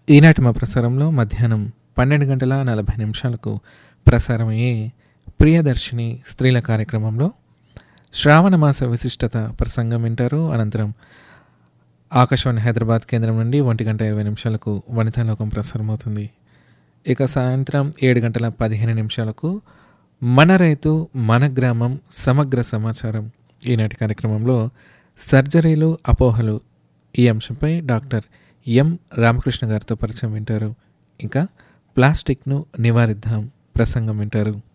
ఈనాటి మా ప్రసారంలో మధ్యాహ్నం పన్నెండు గంటల నలభై నిమిషాలకు ప్రసారమయ్యే ప్రియదర్శిని స్త్రీల కార్యక్రమంలో శ్రావణ మాస విశిష్టత ప్రసంగం వింటారు అనంతరం ఆకాశవాణి హైదరాబాద్ కేంద్రం నుండి ఒంటి గంట ఇరవై నిమిషాలకు వనితాలోకం ప్రసారమవుతుంది ఇక సాయంత్రం ఏడు గంటల పదిహేను నిమిషాలకు మన రైతు మన గ్రామం సమగ్ర సమాచారం ఈనాటి కార్యక్రమంలో సర్జరీలు అపోహలు ఈ అంశంపై డాక్టర్ ఎం రామకృష్ణ గారితో పరిచయం వింటారు ఇంకా ప్లాస్టిక్ను నివారిద్దాం ప్రసంగం వింటారు